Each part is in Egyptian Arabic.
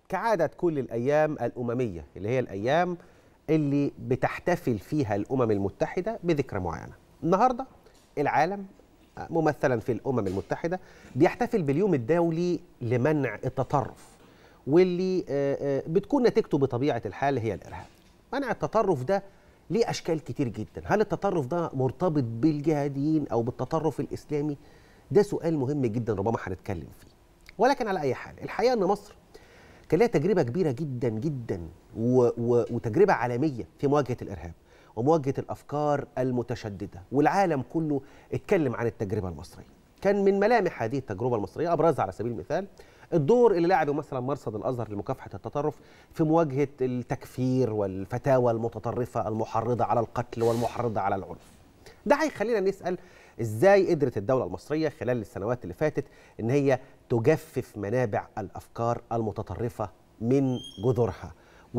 كعادة كل الأيام الأممية اللي هي الأيام اللي بتحتفل فيها الأمم المتحدة بذكرى معينة النهاردة العالم ممثلا في الأمم المتحدة بيحتفل باليوم الدولي لمنع التطرف واللي آه، آه، بتكون نتيجته بطبيعة الحال هي الإرهاب منع التطرف ده ليه أشكال كتير جدا هل التطرف ده مرتبط بالجهاديين أو بالتطرف الإسلامي ده سؤال مهم جدا ربما هنتكلم فيه ولكن على أي حال الحقيقة أن مصر كان لها تجربة كبيرة جدا جدا و و وتجربة عالمية في مواجهة الإرهاب ومواجهة الأفكار المتشددة والعالم كله اتكلم عن التجربة المصرية كان من ملامح هذه التجربة المصرية أبرزها على سبيل المثال الدور اللي لعبه مثلا مرصد الازهر لمكافحه التطرف في مواجهه التكفير والفتاوى المتطرفه المحرضه على القتل والمحرضه على العنف. ده هيخلينا نسال ازاي قدرت الدوله المصريه خلال السنوات اللي فاتت ان هي تجفف منابع الافكار المتطرفه من جذورها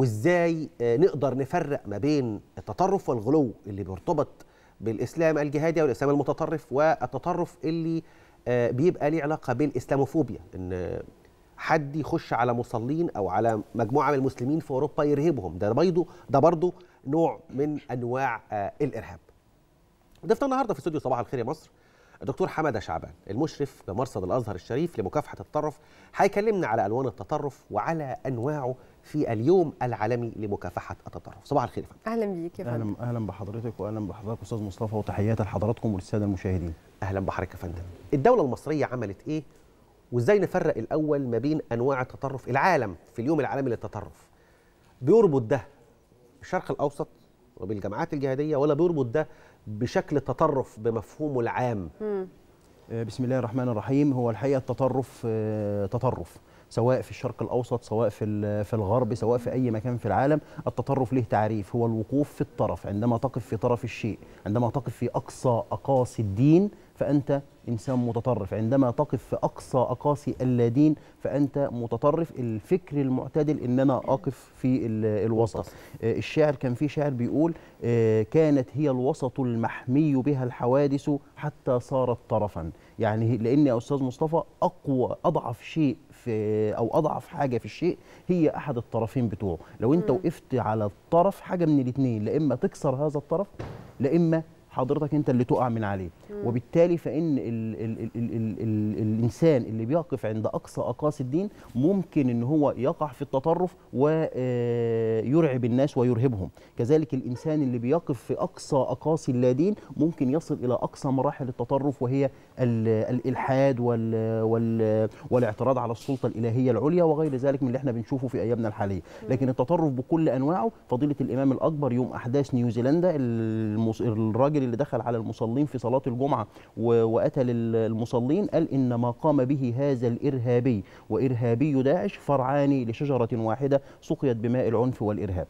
وازاي آه، نقدر نفرق ما بين التطرف والغلو اللي بيرتبط بالاسلام الجهادي والاسلام المتطرف والتطرف اللي آه، بيبقى ليه علاقه بالاسلاموفوبيا ان حد يخش على مصلين او على مجموعه من المسلمين في اوروبا يرهبهم ده برضه ده برضه نوع من انواع آه، الارهاب. ضيفنا النهارده في استوديو صباح الخير يا مصر الدكتور حماده شعبان المشرف بمرصد الازهر الشريف لمكافحه التطرف هيكلمنا على الوان التطرف وعلى انواعه في اليوم العالمي لمكافحه التطرف صباح الخير يا فندم اهلا بيك يا فندم اهلا اهلا بحضرتك واهلا بحضرتك استاذ مصطفى وتحياتي لحضراتكم وللساده المشاهدين اهلا بحضرتك يا فندم الدوله المصريه عملت ايه وازاي نفرق الاول ما بين انواع التطرف العالم في اليوم العالمي للتطرف بيربط ده بالشرق الاوسط وبالجماعات الجهاديه ولا بيربط ده بشكل التطرف بمفهومه العام آه، بسم الله الرحمن الرحيم هو الحقيقه التطرف آه، تطرف سواء في الشرق الاوسط سواء في ال- في الغرب سواء في اي مكان في العالم التطرف له تعريف هو الوقوف في الطرف عندما تقف في طرف الشيء عندما تقف في اقصى اقاصي الدين فانت انسان متطرف عندما تقف في اقصى اقاصي اللادين فانت متطرف الفكر المعتدل ان انا اقف في ال- الوسط آه، الشاعر كان في شاعر بيقول آه، كانت هي الوسط المحمي بها الحوادث حتى صارت طرفا يعني لان يا استاذ مصطفى اقوى اضعف شيء في او اضعف حاجه في الشيء هي احد الطرفين بتوعه لو انت وقفت على الطرف حاجه من الاثنين لا اما تكسر هذا الطرف لا اما حضرتك انت اللي تقع من عليه وبالتالي فان ال ال ال ال ال ال الانسان اللي بيقف عند اقصى اقاصي الدين ممكن ان هو يقع في التطرف ويرعب الناس ويرهبهم كذلك الانسان اللي بيقف في اقصى اقاصي اللادين ممكن يصل الى اقصى مراحل التطرف وهي ال- الالحاد وال وال والاعتراض على السلطه الالهيه العليا وغير ذلك من اللي احنا بنشوفه في ايامنا الحاليه لكن التطرف بكل انواعه فضيله الامام الاكبر يوم احداث نيوزيلندا المس... الراجل اللي دخل على المصلين في صلاه الجمعه و... وقتل ال- المصلين قال ان ما قام به هذا الارهابي وارهابي داعش فرعان لشجره واحده سقيت بماء العنف والارهاب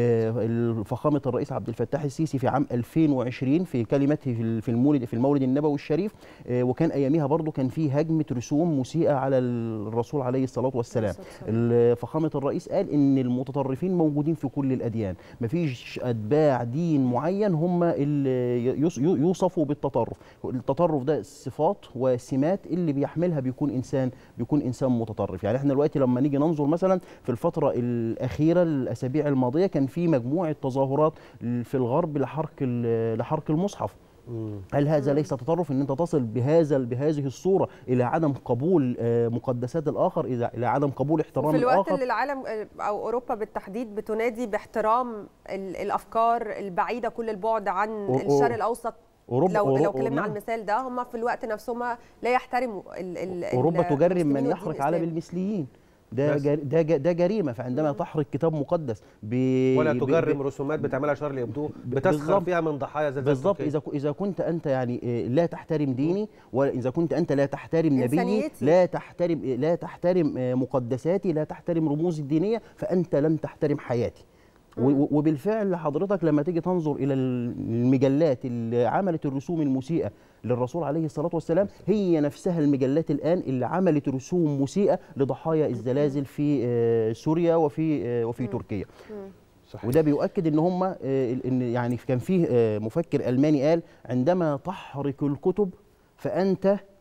آه، فخامه الرئيس عبد الفتاح السيسي في عام 2020 في كلمته في ال- في المولد في المولد النبوي الشريف آه، وكان اياميها برضو كان في هجمه رسوم مسيئه على الرسول عليه الصلاه والسلام ال- فخامه الرئيس قال ان المتطرفين موجودين في كل الاديان مفيش اتباع دين معين هم اللي يوص- يوصفوا بالتطرف التطرف ده صفات وسمات اللي بيحملها بيكون انسان بيكون انسان متطرف يعني احنا دلوقتي لما نيجي ننظر مثلا في الفتره الاخيره الاسابيع الماضيه كان في مجموعه تظاهرات في الغرب لحرق ال- لحرق المصحف هل هذا ليس تطرف ان انت تصل بهذا بهذه الصوره الى عدم قبول آه، مقدسات الاخر الى الى عدم قبول احترام في الوقت الاخر اللي العالم او اوروبا بالتحديد بتنادي باحترام ال- الافكار البعيده كل البعد عن أو- الشرق الاوسط أوروبا لو لو أورو- اتكلمنا نعم. على المثال ده هم في الوقت نفسهم لا يحترموا ال ال اوروبا ال- تجرم المسلمين من والدين يحرق علم الإسلامي. المثليين ده بس. جر... ده ج... ده جريمه فعندما تحرق كتاب مقدس ب... ولا ب- تجرم ب- رسومات بتعملها شارلي ابدو بتسخر بالظبط. فيها من ضحايا زلزال بالظبط تركيا. اذا ك- اذا كنت انت يعني آه، لا تحترم ديني واذا كنت انت لا تحترم نبيي إنسانيتي. لا تحترم لا تحترم آه، مقدساتي لا تحترم رموزي الدينيه فانت لن تحترم حياتي و- و- وبالفعل حضرتك لما تيجي تنظر الى المجلات اللي عملت الرسوم المسيئه للرسول عليه الصلاه والسلام هي نفسها المجلات الان اللي عملت رسوم مسيئه لضحايا الزلازل في آه، سوريا وفي آه، وفي تركيا صحيح. وده بيؤكد ان هم ان يعني كان فيه آه، مفكر الماني قال عندما تحرق الكتب فانت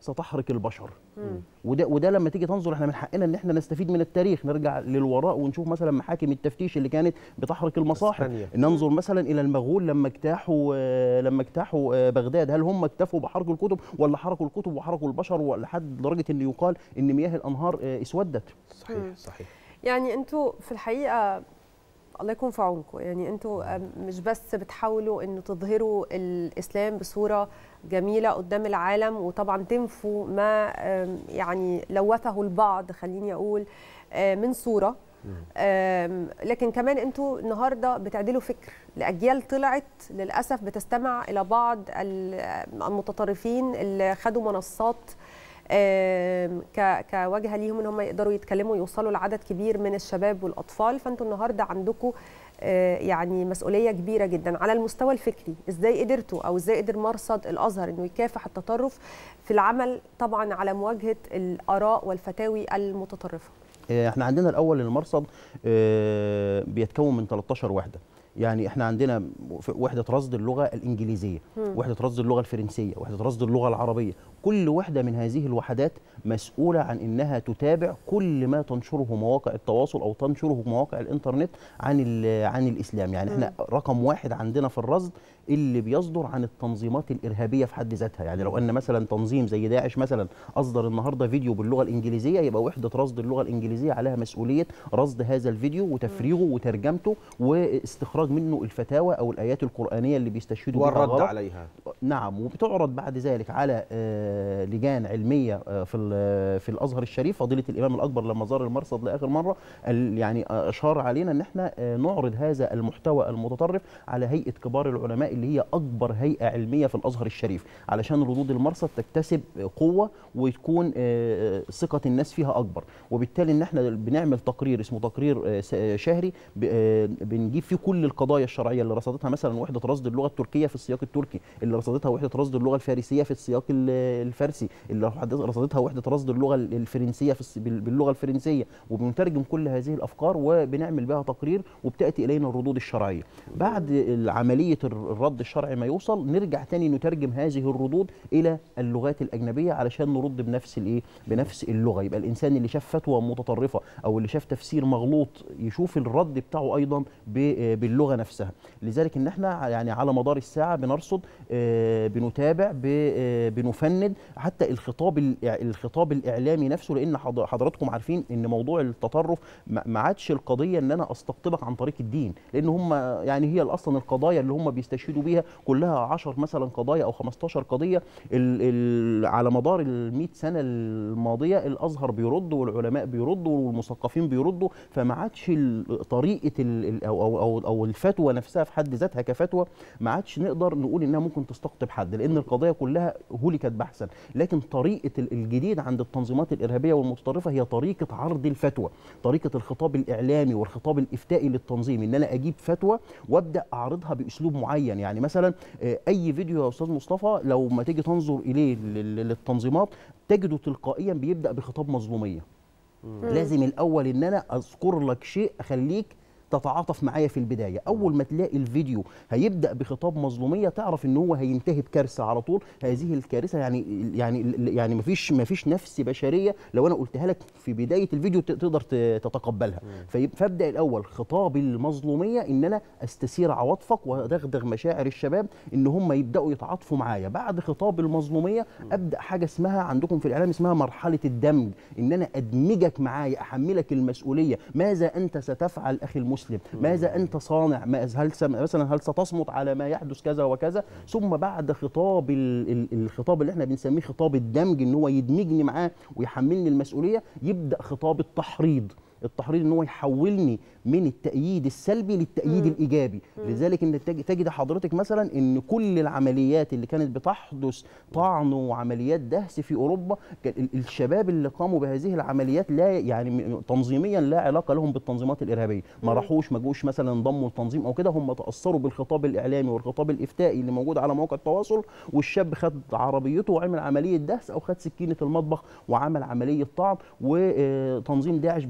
ستحرق البشر وده وده لما تيجي تنظر احنا من حقنا ان احنا نستفيد من التاريخ نرجع للوراء ونشوف مثلا محاكم التفتيش اللي كانت بتحرق المصاحف إسبانيا. ننظر مثلا الى المغول لما اجتاحوا آه، لما اجتاحوا آه، بغداد هل هم اكتفوا بحرق الكتب ولا حرقوا الكتب وحرقوا البشر ولحد درجه ان يقال ان مياه الانهار آه، اسودت صحيح صحيح يعني انتوا في الحقيقه الله يكون في عونكم يعني انتوا أم، مش بس بتحاولوا انه تظهروا الاسلام بصوره جميله قدام العالم وطبعا تنفوا ما أم، يعني لوثه البعض خليني اقول آه، من صوره أم، لكن كمان انتوا النهارده بتعدلوا فكر لاجيال طلعت للاسف بتستمع الى بعض ال- المتطرفين اللي خدوا منصات آم، ك- كواجهه ليهم ان هم يقدروا يتكلموا يوصلوا لعدد كبير من الشباب والاطفال فانتوا النهارده عندكم آه، يعني مسؤوليه كبيره جدا على المستوى الفكري ازاي قدرتوا او ازاي قدر مرصد الازهر انه يكافح التطرف في العمل طبعا على مواجهه الاراء والفتاوي المتطرفه آه، احنا عندنا الاول المرصد آه، بيتكون من 13 وحده يعني احنا عندنا ف- وحده رصد اللغه الانجليزيه وحده رصد اللغه الفرنسيه وحده رصد اللغه العربيه كل وحده من هذه الوحدات مسؤوله عن انها تتابع كل ما تنشره مواقع التواصل او تنشره مواقع الانترنت عن ال- عن الاسلام يعني احنا رقم واحد عندنا في الرصد اللي بيصدر عن التنظيمات الارهابيه في حد ذاتها يعني لو ان مثلا تنظيم زي داعش مثلا اصدر النهارده فيديو باللغه الانجليزيه يبقى وحده رصد اللغه الانجليزيه عليها مسؤوليه رصد هذا الفيديو وتفريغه وترجمته واستخراج منه الفتاوى او الايات القرانيه اللي بيستشهدوا بها والرد غلط. عليها نعم وبتعرض بعد ذلك على آه، لجان علميه آه، في ال- في الازهر الشريف فضيله الامام الاكبر لما زار المرصد لاخر مره ال- يعني آه، اشار علينا ان احنا آه، نعرض هذا المحتوى المتطرف على هيئه كبار العلماء اللي هي اكبر هيئه علميه في الازهر الشريف علشان ردود المرصد تكتسب قوه وتكون آه، ثقه الناس فيها اكبر وبالتالي ان احنا بنعمل تقرير اسمه تقرير آه، س- آه، شهري ب- آه، بنجيب فيه كل القضايا الشرعيه اللي رصدتها مثلا وحده رصد اللغه التركيه في السياق التركي اللي رصدتها وحده رصد اللغه الفارسيه في السياق ال- الفارسي اللي حد- رصدتها وحده رصد اللغه ال- الفرنسيه في الس- بال- باللغه الفرنسيه وبنترجم كل هذه الافكار وبنعمل بها تقرير وبتاتي الينا الردود الشرعيه بعد عمليه الر- الرد الشرعي ما يوصل نرجع تاني نترجم هذه الردود الى اللغات الاجنبيه علشان نرد بنفس الايه بنفس اللغه يبقى الانسان اللي شاف فتوى متطرفه او اللي شاف تفسير مغلوط يشوف الرد بتاعه ايضا ب- باللغه نفسها لذلك ان احنا يعني على مدار الساعه بنرصد آه، بنتابع ب- آه، بنفند حتى الخطاب الإع- الخطاب الاعلامي نفسه لان حض- حضراتكم عارفين ان موضوع التطرف ما ما عادش القضيه ان انا استقطبك عن طريق الدين لان هم يعني هي اصلا القضايا اللي هم بيستشهدوا بيها كلها 10 مثلا قضايا او 15 قضيه ال ال على مدار ال 100 سنه الماضيه الازهر بيرد والعلماء بيردوا والمثقفين بيردوا فما عادش ال- طريقه ال ال او او او, أو الفتوى نفسها في حد ذاتها كفتوى ما عادش نقدر نقول انها ممكن تستقطب حد لان القضايا كلها هلكت بحثا لكن طريقه ال- الجديد عند التنظيمات الارهابيه والمتطرفه هي طريقه عرض الفتوى طريقه الخطاب الاعلامي والخطاب الافتائي للتنظيم ان انا اجيب فتوى وابدا اعرضها باسلوب معين يعني مثلا آه، اي فيديو يا استاذ مصطفى لو ما تيجي تنظر اليه لل- للتنظيمات تجده تلقائيا بيبدا بخطاب مظلوميه لازم الاول ان انا اذكر لك شيء اخليك تتعاطف معايا في البدايه اول ما تلاقي الفيديو هيبدا بخطاب مظلوميه تعرف ان هو هينتهي بكارثه على طول هذه الكارثه يعني يعني يعني مفيش مفيش نفس بشريه لو انا قلتها لك في بدايه الفيديو ت- تقدر ت- تتقبلها فيب- فابدا الاول خطاب المظلوميه ان انا استثير عواطفك وادغدغ مشاعر الشباب ان هم يبداوا يتعاطفوا معايا بعد خطاب المظلوميه ابدا حاجه اسمها عندكم في الاعلام اسمها مرحله الدمج ان انا ادمجك معايا احملك المسؤوليه ماذا انت ستفعل اخي المسلم ماذا انت صانع ما- هل سم- مثلا هل ستصمت على ما يحدث كذا وكذا ثم بعد خطاب ال- ال- الخطاب اللي احنا بنسميه خطاب الدمج ان هو يدمجني معاه ويحملني المسؤوليه يبدا خطاب التحريض التحريض ان هو يحولني من التأييد السلبي للتأييد الإيجابي لذلك ان تج- تجد حضرتك مثلا ان كل العمليات اللي كانت بتحدث طعن وعمليات دهس في أوروبا كان ال- الشباب اللي قاموا بهذه العمليات لا يعني م- تنظيميا لا علاقة لهم بالتنظيمات الإرهابية ما راحوش ما جوش مثلا انضموا لتنظيم أو كده هم تأثروا بالخطاب الإعلامي والخطاب الإفتائي اللي موجود على مواقع التواصل والشاب خد عربيته وعمل عملية دهس أو خد سكينة المطبخ وعمل عملية طعن وتنظيم داعش بيقدم لهم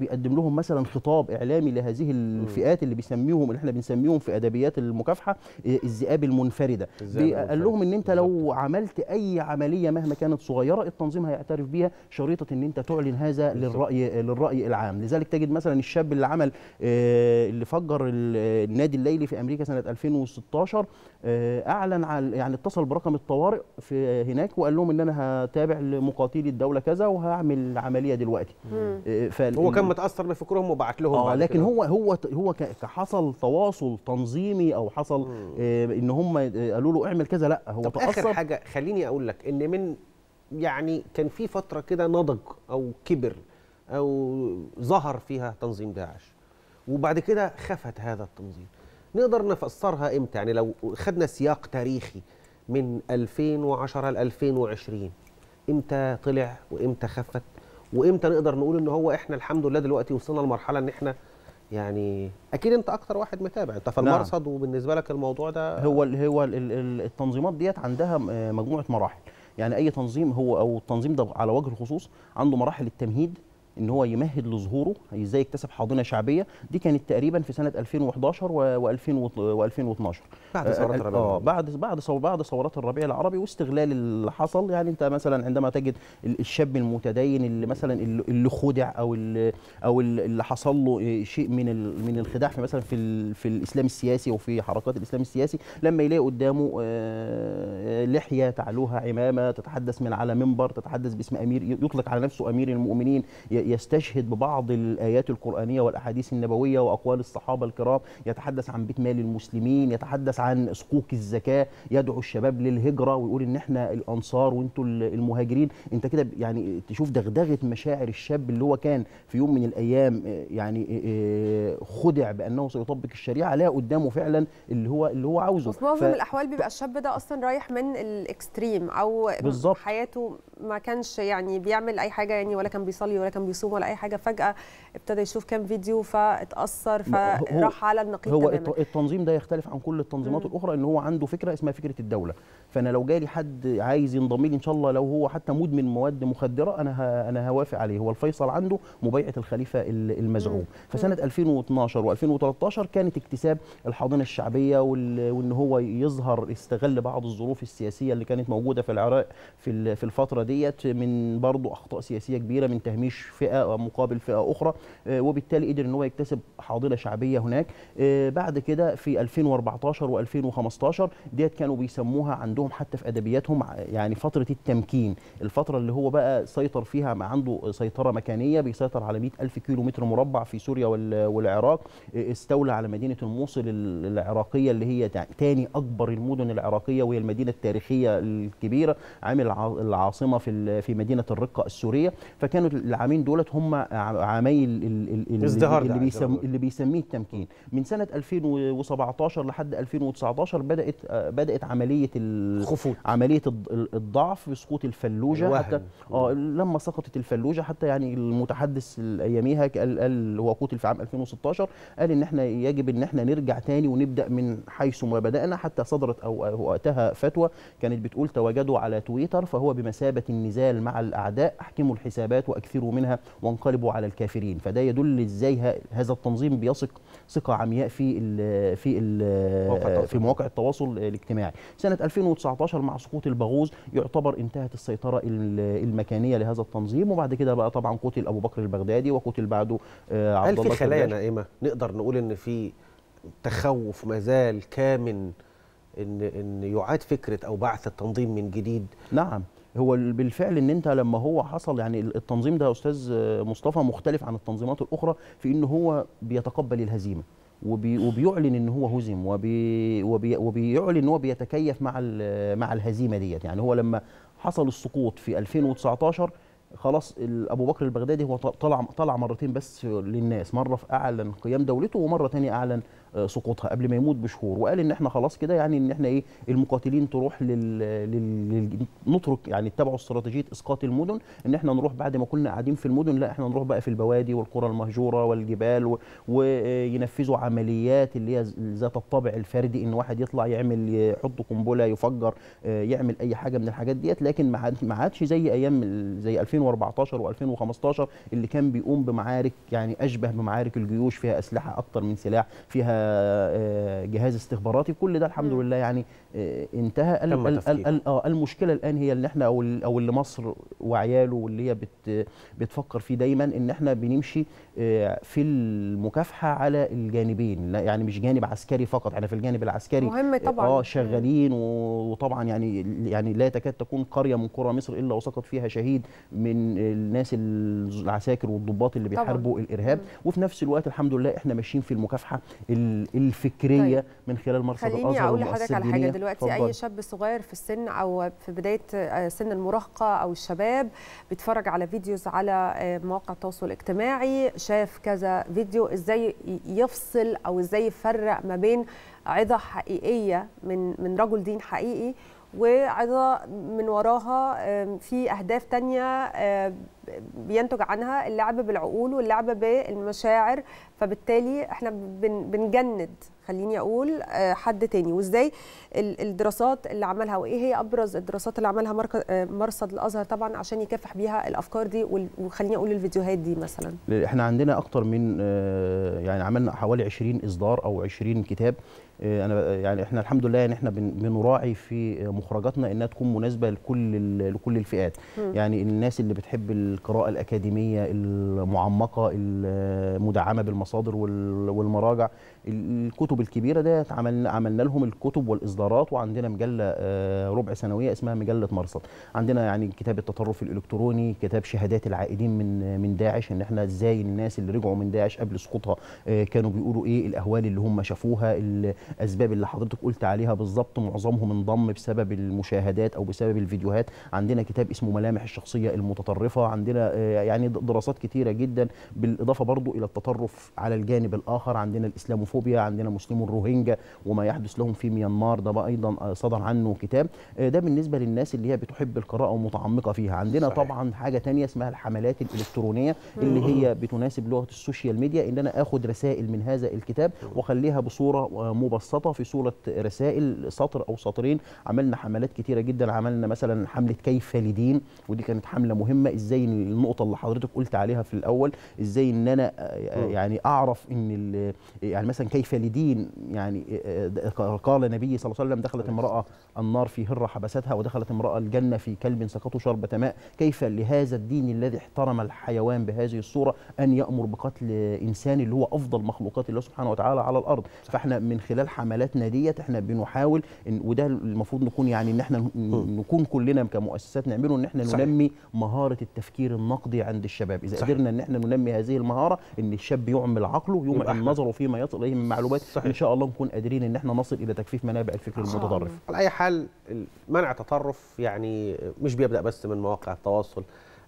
لهم مثلا خطاب اعلامي لهذه الفئات اللي بيسميهم اللي احنا بنسميهم في ادبيات المكافحه آه، الذئاب المنفرده الذئاب بي- قال المنفردة. لهم ان انت لو عملت اي عمليه مهما كانت صغيره التنظيم هيعترف بيها شريطه ان انت تعلن هذا للراي للراي العام لذلك تجد مثلا الشاب اللي عمل آه، اللي فجر ال- النادي الليلي في امريكا سنه 2016 آه، اعلن على يعني اتصل برقم الطوارئ في هناك وقال لهم ان انا هتابع لمقاتلي الدوله كذا وهعمل عمليه دلوقتي آه، فال- هو كان متاثر بفكرهم وبعت لهم اه بعد لكن كده. هو هو هو ك- كحصل تواصل تنظيمي او حصل آه ان هم آه، قالوا له اعمل كذا لا هو طب اخر تاثر حاجه خليني اقول لك ان من يعني كان في فتره كده نضج او كبر او ظهر فيها تنظيم داعش وبعد كده خفت هذا التنظيم نقدر نفسرها امتى يعني لو خدنا سياق تاريخي من 2010 ل 2020 امتى طلع وامتى خفت وامتى نقدر نقول ان هو احنا الحمد لله دلوقتي وصلنا لمرحله ان احنا يعني اكيد انت اكتر واحد متابع انت في نعم. المرصد وبالنسبه لك الموضوع ده هو ال هو ال ال التنظيمات ديت عندها آه، مجموعه مراحل يعني اي تنظيم هو او التنظيم ده على وجه الخصوص عنده مراحل التمهيد ان هو يمهد لظهوره ازاي يكتسب حاضنه شعبيه دي كانت تقريبا في سنه 2011 و2012 بعد ثورات الربيع اه العربي. بعد بعد صو- بعد ثورات الربيع العربي واستغلال اللي حصل يعني انت مثلا عندما تجد ال- الشاب المتدين اللي مثلا اللي اللي خدع او اللي او اللي حصل له إيه شيء من ال- من الخداع في مثلا في ال- في الاسلام السياسي وفي حركات الاسلام السياسي لما يلاقي قدامه آه، لحيه تعلوها عمامه تتحدث من على منبر تتحدث باسم امير يطلق على نفسه امير المؤمنين ي- يستشهد ببعض الايات القرانيه والاحاديث النبويه واقوال الصحابه الكرام يتحدث عن بيت مال المسلمين يتحدث عن سقوق الزكاه يدعو الشباب للهجره ويقول ان احنا الانصار وانتوا ال- المهاجرين انت كده ب- يعني تشوف دغدغه مشاعر الشاب اللي هو كان في يوم من الايام آه، يعني آه، آه، خدع بانه سيطبق الشريعه لا قدامه فعلا اللي هو اللي هو عاوزه وفي معظم ف- الاحوال بيبقى الشاب ده اصلا رايح من الاكستريم او بالظبط. حياته ما كانش يعني بيعمل اي حاجه يعني ولا كان بيصلي ولا كان بيصوم ولا اي حاجه فجاه ابتدى يشوف كام فيديو فاتاثر ما هو- فراح على النقيض هو تماما الت- التنظيم ده يختلف عن كل التنظيمات الاخرى ان هو عنده فكره اسمها فكره الدوله فانا لو جالي حد عايز ينضم لي ان شاء الله لو هو حتى مدمن مواد مخدره انا ه- انا هوافق عليه هو الفيصل عنده مبايعه الخليفه ال- المزعوم فسنه 2012 و2013 كانت اكتساب الحاضنه الشعبيه وال- وان هو يظهر استغل بعض الظروف السياسيه اللي كانت موجوده في العراق في ال- في الفتره ديت من برضه اخطاء سياسيه كبيره من تهميش فئه مقابل فئه اخرى آه، وبالتالي قدر ان هو يكتسب حاضنه شعبيه هناك آه، بعد كده في 2014 و2015 ديت كانوا بيسموها عندهم حتى في ادبياتهم ع- يعني فتره التمكين الفتره اللي هو بقى سيطر فيها مع عنده سيطره مكانيه بيسيطر على 100 الف كيلو متر مربع في سوريا وال- والعراق آه، استولى على مدينه الموصل ال- العراقيه اللي هي تع- تاني اكبر المدن العراقيه وهي المدينه التاريخيه الكبيره عامل الع- العاصمه في ال- في مدينه الرقه السوريه فكانوا العامين دولت هم ع- عامي ال- ال- ال- ازدهار اللي, داعش بيسم زي ما اللي بيسميه التمكين من سنه 2017 لحد 2019 بدات آه، بدات عمليه ال- خفوت عمليه الض- ال- الضعف بسقوط الفلوجه الوهن. حتى اه لما سقطت الفلوجه حتى يعني المتحدث اياميها قال قال هو قتل في عام 2016 قال ان احنا يجب ان احنا نرجع تاني ونبدا من حيث ما بدانا حتى صدرت او أو وقتها فتوى كانت بتقول تواجدوا على تويتر فهو بمثابه النزال مع الاعداء احكموا الحسابات واكثروا منها وانقلبوا على الكافرين فده يدل ازاي ه- هذا التنظيم بيثق ثقه عمياء في ال في مواقع ال التواصل. في مواقع التواصل الاجتماعي سنه 2019 مع سقوط البغوز يعتبر انتهت السيطره ال- المكانيه لهذا التنظيم وبعد كده بقى طبعا قتل ابو بكر البغدادي وقتل بعده آه، عبد هل في الله خلايا الكرداش. نائمه نقدر نقول ان في تخوف مازال كامن ان ان يعاد فكره او بعث التنظيم من جديد نعم هو ال- بالفعل ان انت لما هو حصل يعني ال- التنظيم ده يا استاذ آه، مصطفى مختلف عن التنظيمات الاخرى في ان هو بيتقبل الهزيمه وبي وبيعلن ان هو هزم وبي وبي وبيعلن ان هو بيتكيف مع ال- مع الهزيمه ديت يعني هو لما حصل السقوط في 2019 خلاص ال- ابو بكر البغدادي هو ط- طلع طلع مرتين بس للناس مره في اعلن قيام دولته ومره تانية اعلن آه، سقوطها قبل ما يموت بشهور وقال ان احنا خلاص كده يعني ان احنا ايه المقاتلين تروح لل, لل... لل... نترك يعني اتبعوا استراتيجيه اسقاط المدن ان احنا نروح بعد ما كنا قاعدين في المدن لا احنا نروح بقى في البوادي والقرى المهجوره والجبال و... وينفذوا عمليات اللي هي ذات الطابع الفردي ان واحد يطلع يعمل يحط قنبله يفجر آه، يعمل اي حاجه من الحاجات ديت لكن ما عاد- ما عادش زي ايام ال- زي 2014 و2015 اللي كان بيقوم بمعارك يعني اشبه بمعارك الجيوش فيها اسلحه اكتر من سلاح فيها آه، جهاز استخباراتي كل ده الحمد مم. لله يعني آه، انتهى ال- تم ال- تفكيكه. ال- اه المشكله الان هي اللي احنا او ال- او اللي مصر وعياله واللي هي بت بتفكر فيه دايما ان احنا بنمشي آه، في المكافحه على الجانبين لا يعني مش جانب عسكري فقط احنا في الجانب العسكري مهم طبعا اه شغالين و- وطبعا يعني يعني لا تكاد تكون قريه من قرى مصر الا وسقط فيها شهيد من الناس العساكر والضباط اللي طبعاً. بيحاربوا الارهاب مم. وفي نفس الوقت الحمد لله احنا ماشيين في المكافحه ال- الفكريه طيب. من خلال مرصد خليني الازهر اقول لحضرتك والمؤسسات على حاجه الدينية. دلوقتي اتفضل. اي شاب صغير في السن او في بدايه آه، سن المراهقه او الشباب بيتفرج على فيديوز على آه، مواقع التواصل الاجتماعي شاف كذا فيديو ازاي ي- يفصل او ازاي يفرق ما بين عظه حقيقيه من من رجل دين حقيقي وعظه من وراها آم، في اهداف تانية آه، بينتج عنها اللعب بالعقول واللعب بالمشاعر فبالتالي احنا بن بنجند خليني اقول آه، حد تاني وازاي ال- الدراسات اللي عملها وايه هي ابرز الدراسات اللي عملها مركز آه، مرصد الازهر طبعا عشان يكافح بيها الافكار دي وال- وخليني اقول الفيديوهات دي مثلا احنا عندنا اكتر من آه، يعني عملنا حوالي 20 اصدار او 20 كتاب آه، انا يعني احنا الحمد لله يعني احنا بن- بنراعي في مخرجاتنا انها تكون مناسبه لكل ال- لكل الفئات مم. يعني الناس اللي بتحب القراءه الاكاديميه المعمقه المدعمه بالمصادر وال- والمراجع الكتب الكبيره ديت عملنا عملنا لهم الكتب والاصدارات وعندنا مجله آه، ربع سنويه اسمها مجله مرصد عندنا يعني كتاب التطرف الالكتروني كتاب شهادات العائدين من من داعش ان احنا ازاي الناس اللي رجعوا من داعش قبل سقوطها آه، كانوا بيقولوا ايه الاهوال اللي هم شافوها الاسباب اللي حضرتك قلت عليها بالظبط معظمهم انضم بسبب المشاهدات او بسبب الفيديوهات عندنا كتاب اسمه ملامح الشخصيه المتطرفه عندنا آه، يعني دراسات كتيره جدا بالاضافه برضو الى التطرف على الجانب الاخر عندنا الاسلاموفوبيا عندنا مسلمو الروهينجا وما يحدث لهم في ميانمار ده بقى ايضا آه، صدر عنه كتاب آه، ده بالنسبه للناس اللي هي بتحب القراءه ومتعمقه فيها عندنا صحيح. طبعا حاجه تانية اسمها الحملات الالكترونيه اللي هي بتناسب لغه السوشيال ميديا ان انا اخد رسائل من هذا الكتاب واخليها بصوره آه، مبسطه في صوره رسائل سطر او سطرين عملنا حملات كتيره جدا عملنا مثلا حمله كيف لدين ودي كانت حمله مهمه ازاي النقطه اللي حضرتك قلت عليها في الاول ازاي ان انا آه، مم. يعني اعرف ان ال- يعني مثلا كيف لدين يعني آه، آه، قال النبي صلى الله عليه وسلم دخلت امراه النار في هره حبستها ودخلت امراه الجنه في كلب سقطه شربة ماء كيف لهذا الدين الذي احترم الحيوان بهذه الصوره ان يامر بقتل انسان اللي هو افضل مخلوقات الله سبحانه وتعالى على الارض فاحنا من خلال حملاتنا ديت احنا بنحاول إن وده المفروض نكون يعني ان احنا ن- نكون كلنا كمؤسسات نعمله ان احنا صحيح. ننمي مهاره التفكير النقدي عند الشباب اذا صحيح. قدرنا ان احنا ننمي هذه المهاره ان الشاب يعمل عقله يبقى يعمل إحنا- نظره فيما يصل اليه من معلومات صحيح. ان شاء الله نكون قادرين ان احنا نصل الى تكفيف منابع الفكر إن شاء المتطرف الله. على اي حال منع التطرف يعني مش بيبدا بس من مواقع التواصل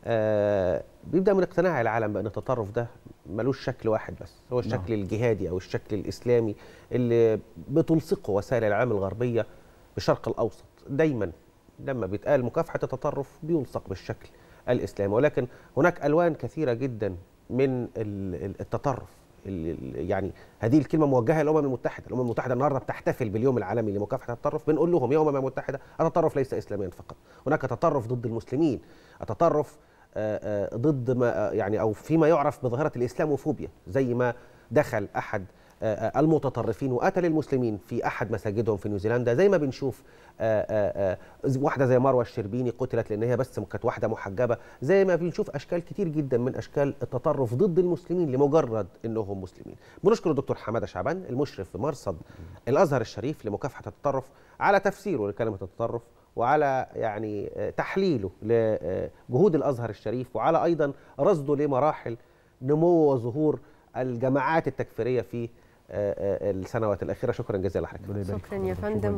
آه بيبدا من اقتناع العالم بان التطرف ده ملوش شكل واحد بس هو الشكل الجهادي او الشكل الاسلامي اللي بتلصقه وسائل الاعلام الغربيه بالشرق الاوسط دايما لما بيتقال مكافحه التطرف بيلصق بالشكل الاسلامي ولكن هناك الوان كثيره جدا من ال- ال- التطرف ال- ال- يعني هذه الكلمه موجهه للامم المتحده، الامم المتحده النهارده بتحتفل باليوم العالمي لمكافحه التطرف، بنقول لهم يا امم المتحده التطرف ليس اسلاميا فقط، هناك تطرف ضد المسلمين، التطرف آه، آه، ضد ما آه، يعني او فيما يعرف بظاهره الاسلاموفوبيا، زي ما دخل احد آه، آه، المتطرفين وقتل المسلمين في احد مساجدهم في نيوزيلندا زي ما بنشوف آه، آه، آه، واحده زي مروه الشربيني قتلت لان هي بس كانت واحده محجبه زي ما بنشوف اشكال كتير جدا من اشكال التطرف ضد المسلمين لمجرد انهم مسلمين بنشكر الدكتور حماده شعبان المشرف في مرصد الازهر الشريف لمكافحه التطرف على تفسيره لكلمه التطرف وعلى يعني آه، تحليله لجهود الازهر الشريف وعلى ايضا رصده لمراحل نمو وظهور الجماعات التكفيريه في آه، آه، السنوات الاخيره شكرا جزيلا لحضرتك ربنا يبارك شكرا في يا حضرتك. فندم